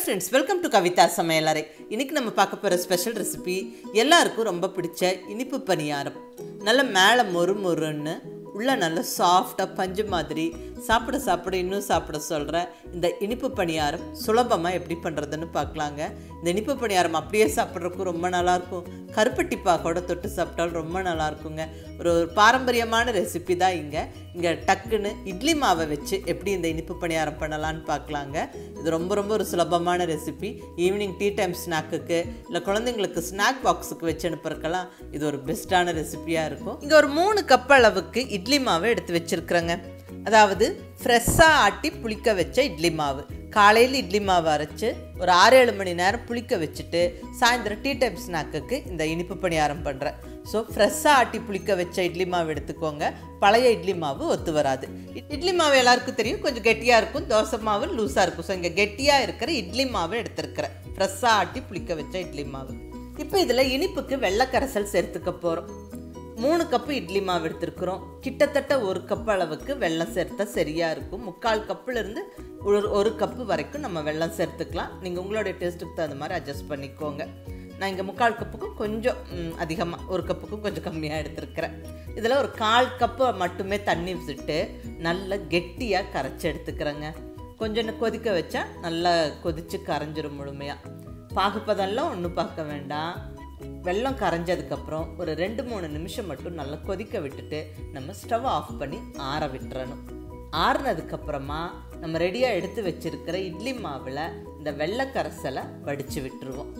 friends welcome to Kavitha சமையலறை இன்னைக்கு நம்ம பார்க்க போகிற ஸ்பெஷல் ரெசிபி எல்லாருக்கும் ரொம்ப பிடிச்ச இனிப்பு பணியாரம் நல்ல மேலே மொறு மொறுன்னு உள்ள நல்ல சாஃப்டாக பஞ்சு மாதிரி சாப்பிட சாப்பிட இன்னும் சாப்பிட சொல்கிற இந்த இனிப்பு பணியாரம் சுலபமாக எப்படி பண்ணுறதுன்னு பார்க்கலாங்க இந்த இனிப்பு பணியாரம் அப்படியே சாப்பிட்றதுக்கும் ரொம்ப நல்லாயிருக்கும் கருப்பட்டி பாக்கோட தொட்டு சாப்பிட்டாலும் ரொம்ப நல்லா இருக்குங்க ஒரு ஒரு பாரம்பரியமான ரெசிபி தான் இங்கே இங்கே டக்குன்னு இட்லி மாவை வச்சு எப்படி இந்த இனிப்பு பணியாரம் பண்ணலான்னு பார்க்கலாங்க இது ரொம்ப ரொம்ப ஒரு சுலபமான ரெசிபி ஈவினிங் டீ டைம் ஸ்நாக்குக்கு இல்லை குழந்தைங்களுக்கு ஸ்நாக் பாக்ஸுக்கு வச்சு அனுப்புறதுக்கெல்லாம் இது ஒரு பெஸ்ட்டான ரெசிபியாக இருக்கும் இங்கே ஒரு மூணு கப் அளவுக்கு இட்லி மாவை எடுத்து வச்சுருக்குறேங்க அதாவது ஃப்ரெஷ்ஷாக ஆட்டி புளிக்க வச்ச இட்லி மாவு காலையில் இட்லி மாவு அரைச்சி ஒரு ஆறு ஏழு மணி நேரம் புளிக்க வச்சுட்டு சாயந்தரம் டீ டைம் ஸ்நாக்குக்கு இந்த இனிப்பு பணியாரம் பண்ணுறேன் ஸோ ஃப்ரெஷ்ஷாக ஆட்டி புளிக்க வச்ச இட்லி மாவு எடுத்துக்கோங்க பழைய இட்லி மாவு ஒத்து வராது இட்லி மாவு எல்லாருக்கும் தெரியும் கொஞ்சம் கெட்டியாக இருக்கும் தோசை மாவு லூஸாக இருக்கும் ஸோ இங்கே கெட்டியாக இருக்கிற இட்லி மாவு எடுத்துருக்கிறேன் ஃப்ரெஷ்ஷாக ஆட்டி புளிக்க வச்ச இட்லி மாவு இப்போ இதில் இனிப்புக்கு வெள்ளைக்கரைசல் சேர்த்துக்க போகிறோம் மூணு கப்பு இட்லி மாவு எடுத்துருக்குறோம் கிட்டத்தட்ட ஒரு கப் அளவுக்கு வெல்லம் சேர்த்தா சரியாக இருக்கும் முக்கால் கப்புலேருந்து ஒரு ஒரு கப்பு வரைக்கும் நம்ம வெல்லம் சேர்த்துக்கலாம் நீங்கள் உங்களுடைய டேஸ்ட்டுக்கு தகுந்த மாதிரி அட்ஜஸ்ட் பண்ணிக்கோங்க நான் இங்கே முக்கால் கப்புக்கும் கொஞ்சம் அதிகமாக ஒரு கப்புக்கும் கொஞ்சம் கம்மியாக எடுத்துருக்கிறேன் இதில் ஒரு கால் கப்பு மட்டுமே தண்ணி விட்டு நல்லா கெட்டியாக கரைச்சி எடுத்துக்கிறேங்க கொஞ்சம் கொதிக்க வச்சா நல்லா கொதித்து கரைஞ்சிரும் முழுமையாக பாகுப்பதெல்லாம் ஒன்றும் பார்க்க வேண்டாம் வெள்ளம் கரைஞ்சதுக்கப்புறம் ஒரு ரெண்டு மூணு நிமிஷம் மட்டும் நல்லா கொதிக்க விட்டுட்டு நம்ம ஸ்டவ் ஆஃப் பண்ணி ஆற விட்டுறணும் ஆறுனதுக்கப்புறமா நம்ம ரெடியாக எடுத்து வச்சிருக்கிற இட்லி மாவில் இந்த வெள்ளைக்கரைசலை வடித்து விட்டுருவோம்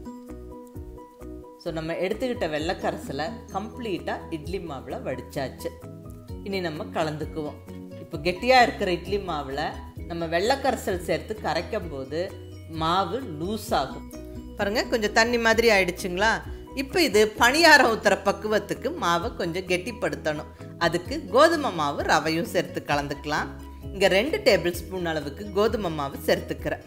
ஸோ நம்ம எடுத்துக்கிட்ட வெள்ளைக்கரைசலை கம்ப்ளீட்டாக இட்லி மாவில் வடித்தாச்சு இனி நம்ம கலந்துக்குவோம் இப்போ கெட்டியாக இருக்கிற இட்லி மாவில் நம்ம வெள்ளைக்கரைசல் சேர்த்து கரைக்கும் போது மாவு லூஸ் ஆகும் பாருங்கள் கொஞ்சம் தண்ணி மாதிரி ஆயிடுச்சுங்களா இப்போ இது பணியாரம் ஊற்றுற பக்குவத்துக்கு மாவை கொஞ்சம் கெட்டிப்படுத்தணும் அதுக்கு கோதுமை மாவு ரவையும் சேர்த்து கலந்துக்கலாம் இங்கே ரெண்டு டேபிள் ஸ்பூன் அளவுக்கு கோதுமை மாவு சேர்த்துக்கிறேன்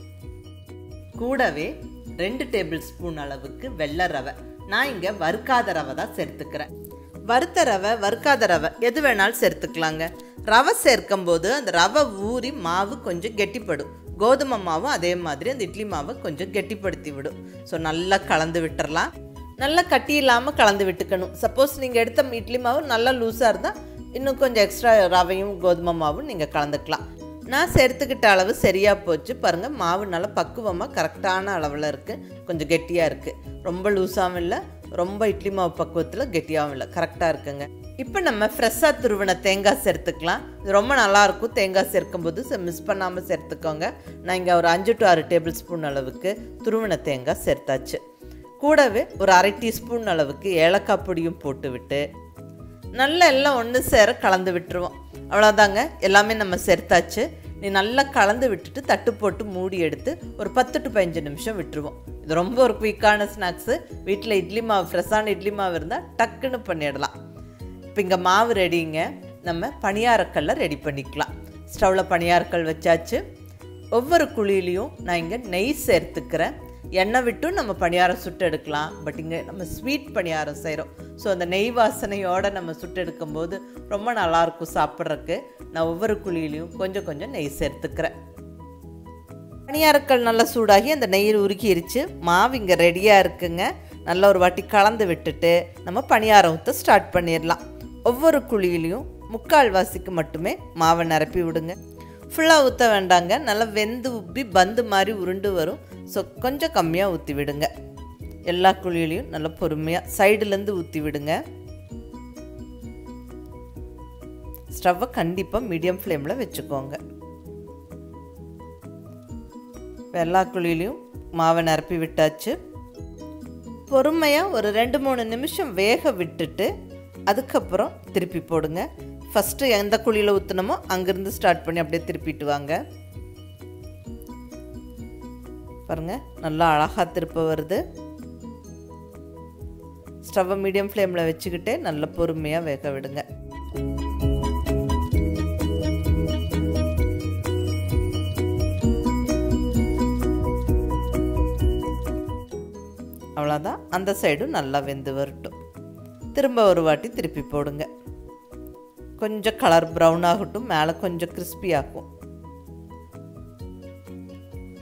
கூடவே ரெண்டு டேபிள் ஸ்பூன் அளவுக்கு வெள்ளை ரவை நான் இங்கே வறுக்காத ரவை தான் சேர்த்துக்கிறேன் வறுத்த ரவை வறுக்காத ரவை எது வேணாலும் சேர்த்துக்கலாங்க ரவை சேர்க்கும் போது அந்த ரவை ஊறி மாவு கொஞ்சம் கெட்டிப்படும் கோதுமை மாவும் அதே மாதிரி அந்த இட்லி மாவை கொஞ்சம் கெட்டிப்படுத்தி விடும் ஸோ நல்லா கலந்து விட்டுறலாம் நல்லா கட்டி இல்லாமல் கலந்து விட்டுக்கணும் சப்போஸ் நீங்கள் எடுத்த இட்லி மாவு நல்லா லூஸாக இருந்தால் இன்னும் கொஞ்சம் எக்ஸ்ட்ரா ரவையும் கோதுமை மாவும் நீங்கள் கலந்துக்கலாம் நான் சேர்த்துக்கிட்ட அளவு சரியாக போச்சு பாருங்கள் மாவு நல்லா பக்குவமாக கரெக்டான அளவில் இருக்குது கொஞ்சம் கெட்டியாக இருக்குது ரொம்ப லூஸாகவும் இல்லை ரொம்ப இட்லி மாவு பக்குவத்தில் கெட்டியாகவும் இல்லை கரெக்டாக இருக்குங்க இப்போ நம்ம ஃப்ரெஷ்ஷாக துருவின தேங்காய் சேர்த்துக்கலாம் இது ரொம்ப நல்லாயிருக்கும் தேங்காய் சேர்க்கும்போது மிஸ் பண்ணாமல் சேர்த்துக்கோங்க நான் இங்கே ஒரு அஞ்சு டு ஆறு டேபிள் ஸ்பூன் அளவுக்கு துருவின தேங்காய் சேர்த்தாச்சு கூடவே ஒரு அரை டீஸ்பூன் அளவுக்கு ஏலக்காய் பொடியும் போட்டு விட்டு நல்லா எல்லாம் ஒன்று சேர கலந்து விட்டுருவோம் அவ்வளோதாங்க எல்லாமே நம்ம சேர்த்தாச்சு நீ நல்லா கலந்து விட்டுட்டு தட்டு போட்டு மூடி எடுத்து ஒரு பத்து டு பதினஞ்சு நிமிஷம் விட்டுருவோம் இது ரொம்ப ஒரு குயிக்கான ஸ்நாக்ஸு வீட்டில் இட்லி மாவு ஃப்ரெஷ்ஷான இட்லி மாவு இருந்தால் டக்குன்னு பண்ணிடலாம் இப்போ இங்கே மாவு ரெடிங்க நம்ம பணியாரக்கல்ல ரெடி பண்ணிக்கலாம் ஸ்டவ்வில் பணியாரக்கல் வச்சாச்சு ஒவ்வொரு குழியிலையும் நான் இங்கே நெய் சேர்த்துக்கிறேன் எண்ணெய் விட்டும் நம்ம பணியாரம் சுட்டு எடுக்கலாம் பட் இங்கே நம்ம ஸ்வீட் பணியாரம் செய்கிறோம் ஸோ அந்த நெய் வாசனையோடு நம்ம சுட்டு எடுக்கும்போது ரொம்ப நல்லாயிருக்கும் சாப்பிட்றதுக்கு நான் ஒவ்வொரு குழியிலையும் கொஞ்சம் கொஞ்சம் நெய் சேர்த்துக்கிறேன் பணியாரக்கல் நல்லா சூடாகி அந்த நெய் உருக்கிருச்சு மாவு இங்கே ரெடியாக இருக்குங்க நல்லா ஒரு வாட்டி கலந்து விட்டுட்டு நம்ம பணியாரம் ஊற்ற ஸ்டார்ட் பண்ணிடலாம் ஒவ்வொரு குழியிலையும் முக்கால் வாசிக்கு மட்டுமே மாவை நிரப்பி விடுங்க ஃபுல்லாக ஊற்ற வேண்டாங்க நல்லா வெந்து உப்பி பந்து மாதிரி உருண்டு வரும் ஸோ கொஞ்சம் கம்மியாக ஊற்றி விடுங்க எல்லா குழியிலையும் நல்லா பொறுமையாக சைடுலேருந்து ஊற்றி விடுங்க ஸ்டவ்வை கண்டிப்பாக மீடியம் ஃப்ளேமில் வச்சுக்கோங்க எல்லா குழியிலையும் மாவை நிரப்பி விட்டாச்சு பொறுமையாக ஒரு ரெண்டு மூணு நிமிஷம் வேக விட்டுட்டு அதுக்கப்புறம் திருப்பி போடுங்க ஃபஸ்ட்டு எந்த குழியில் ஊற்றுனமோ அங்கேருந்து ஸ்டார்ட் பண்ணி அப்படியே திருப்பிட்டு வாங்க பாருங்கள் நல்லா அழகாக திருப்ப வருது ஸ்டவ்வை மீடியம் ஃப்ளேமில் வச்சுக்கிட்டே நல்லா பொறுமையாக வேக விடுங்க அவ்வளோதான் அந்த சைடும் நல்லா வெந்து வரட்டும் திரும்ப ஒரு வாட்டி திருப்பி போடுங்க கொஞ்சம் கலர் ப்ரௌன் ஆகட்டும் மேலே கொஞ்சம் கிறிஸ்பி ஆகும்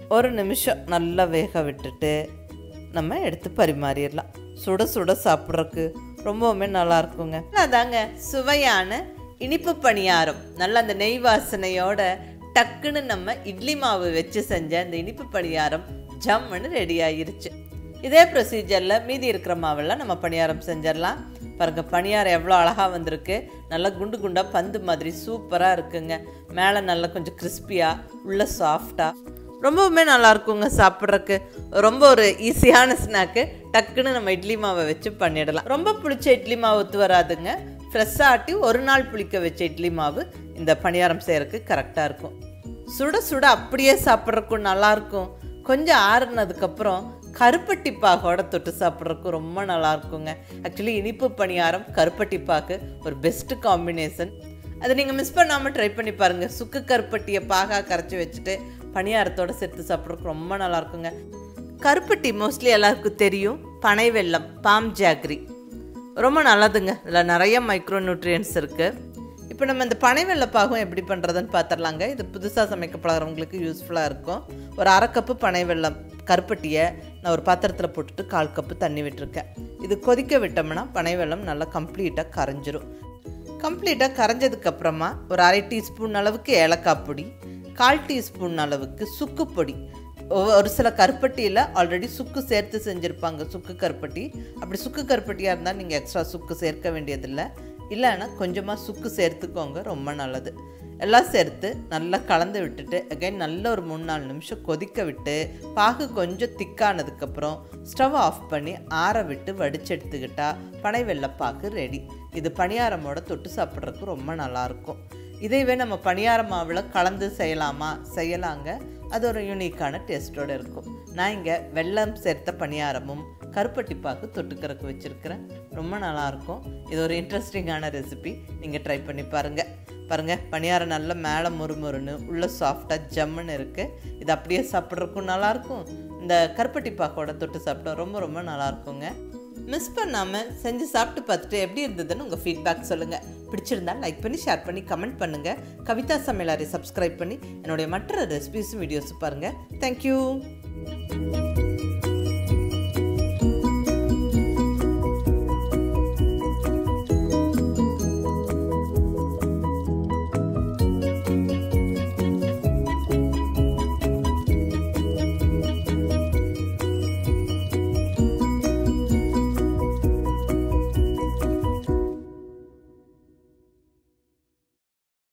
ஒரு நிமிஷம் நல்லா வேக விட்டுட்டு நம்ம எடுத்து பரிமாறிடலாம் சுட சுட சாப்பிட்றதுக்கு ரொம்பவுமே நல்லா இருக்குங்க அதாங்க சுவையான இனிப்பு பணியாரம் நல்ல அந்த நெய் வாசனையோட டக்குன்னு நம்ம இட்லி மாவு வச்சு செஞ்ச அந்த இனிப்பு பணியாரம் ஜம்முன்னு ரெடி ஆயிருச்சு இதே ப்ரொசீஜரில் மீதி இருக்கிற மாவெல்லாம் நம்ம பணியாரம் செஞ்சிடலாம் பாருங்க பணியாரம் எவ்வளோ அழகாக வந்திருக்கு நல்லா குண்டு குண்டாக பந்து மாதிரி சூப்பராக இருக்குங்க மேலே நல்லா கொஞ்சம் கிறிஸ்பியாக உள்ள சாஃப்டாக ரொம்பவுமே நல்லா இருக்குங்க சாப்பிட்றதுக்கு ரொம்ப ஒரு ஈஸியான ஸ்நாக்கு டக்குன்னு நம்ம இட்லி மாவை வச்சு பண்ணிடலாம் ரொம்ப பிடிச்ச இட்லி மாவு ஒத்து வராதுங்க ஃப்ரெஷ்ஷாக ஆட்டி ஒரு நாள் புளிக்க வச்ச இட்லி மாவு இந்த பணியாரம் செய்யறதுக்கு கரெக்டாக இருக்கும் சுட சுட அப்படியே சாப்பிட்றதுக்கும் நல்லாயிருக்கும் கொஞ்சம் ஆறுனதுக்கப்புறம் கருப்பட்டி பாகோட தொட்டு சாப்பிட்றதுக்கும் ரொம்ப நல்லா இருக்குங்க ஆக்சுவலி இனிப்பு பணியாரம் கருப்பட்டி பாக்கு ஒரு பெஸ்ட்டு காம்பினேஷன் அதை நீங்கள் மிஸ் பண்ணாமல் ட்ரை பண்ணி பாருங்கள் சுக்கு கருப்பட்டியை பாகா கரைச்சி வச்சுட்டு பணியாரத்தோட சேர்த்து சாப்பிட்றதுக்கு ரொம்ப நல்லா இருக்குங்க கருப்பட்டி மோஸ்ட்லி எல்லாருக்கும் தெரியும் பனை வெல்லம் பாம் ஜாக்ரி ரொம்ப நல்லதுங்க இதில் நிறைய மைக்ரோ நியூட்ரியன்ஸ் இருக்குது இப்போ நம்ம இந்த பனை வெள்ளப்பாகம் எப்படி பண்ணுறதுன்னு பார்த்துடலாங்க இது புதுசாக சமைக்க பழகிறவங்களுக்கு யூஸ்ஃபுல்லாக இருக்கும் ஒரு அரை கப்பு பனை வெல்லம் கருப்பட்டியை நான் ஒரு பாத்திரத்தில் போட்டுட்டு கால் கப்பு தண்ணி விட்டுருக்கேன் இது கொதிக்க விட்டோம்னா பனை வெல்லம் நல்லா கம்ப்ளீட்டாக கரைஞ்சிரும் கம்ப்ளீட்டாக கரைஞ்சதுக்கப்புறமா ஒரு அரை டீஸ்பூன் அளவுக்கு ஏலக்காய் பொடி கால் டீஸ்பூன் அளவுக்கு சுக்கு பொடி ஒ- ஒரு சில கருப்பட்டியில் ஆல்ரெடி சுக்கு சேர்த்து செஞ்சுருப்பாங்க சுக்கு கருப்பட்டி அப்படி சுக்கு கருப்பட்டியாக இருந்தால் நீங்கள் எக்ஸ்ட்ரா சுக்கு சேர்க்க வேண்டியதில்லை இல்லைன்னா கொஞ்சமாக சுக்கு சேர்த்துக்கோங்க ரொம்ப நல்லது எல்லாம் சேர்த்து நல்லா கலந்து விட்டுட்டு அகைன் நல்ல ஒரு மூணு நாலு நிமிஷம் கொதிக்க விட்டு பாகு கொஞ்சம் திக்கானதுக்கப்புறம் ஸ்டவ் ஆஃப் பண்ணி ஆற விட்டு வடிச்சு எடுத்துக்கிட்டா பனை வெள்ளப்பாக்கு ரெடி இது பணியாரமோட தொட்டு சாப்பிட்றதுக்கு ரொம்ப நல்லாயிருக்கும் இதைவே நம்ம பணியார மாவில் கலந்து செய்யலாமா செய்யலாங்க அது ஒரு யூனிக்கான டேஸ்ட்டோடு இருக்கும் நான் இங்கே வெல்லம் சேர்த்த பணியாரமும் கருப்பட்டி பாக்கு தொட்டுக்கறக்கு வச்சுருக்கிறேன் ரொம்ப நல்லாயிருக்கும் இது ஒரு இன்ட்ரெஸ்டிங்கான ரெசிபி நீங்கள் ட்ரை பண்ணி பாருங்கள் பாருங்கள் பணியாரம் நல்லா மேலே முறுமுறுன்னு உள்ளே சாஃப்டாக ஜம்முன்னு இருக்குது இது அப்படியே சாப்பிட்றதுக்கும் நல்லாயிருக்கும் இந்த கருப்பட்டி பாக்கோட தொட்டு சாப்பிட்டா ரொம்ப ரொம்ப நல்லாயிருக்குங்க மிஸ் பண்ணாமல் செஞ்சு சாப்பிட்டு பார்த்துட்டு எப்படி இருந்ததுன்னு உங்கள் ஃபீட்பேக் சொல்லுங்கள் பிடிச்சிருந்தா லைக் பண்ணி ஷேர் பண்ணி கமெண்ட் பண்ணுங்கள் கவிதா சமையலாரை சப்ஸ்கிரைப் பண்ணி என்னுடைய மற்ற ரெசிபிஸும் வீடியோஸும் பாருங்கள் தேங்க்யூ